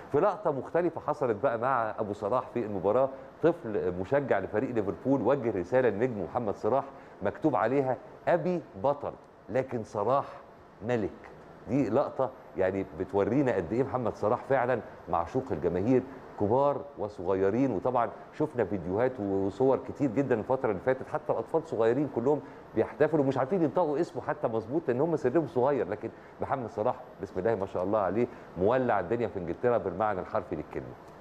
في لقطه مختلفه حصلت بقى مع ابو صلاح في المباراه طفل مشجع لفريق ليفربول وجه رساله للنجم محمد صلاح مكتوب عليها ابي بطل لكن صلاح ملك دي لقطه يعني بتورينا قد ايه محمد صلاح فعلا معشوق الجماهير كبار وصغيرين وطبعا شفنا فيديوهات وصور كتير جدا الفتره اللي فاتت حتى الاطفال صغيرين كلهم بيحتفلوا مش عارفين ينطقوا اسمه حتى مظبوط لان هم سرهم صغير لكن محمد صلاح بسم الله ما شاء الله عليه مولع الدنيا في انجلترا بالمعنى الحرفي للكلمه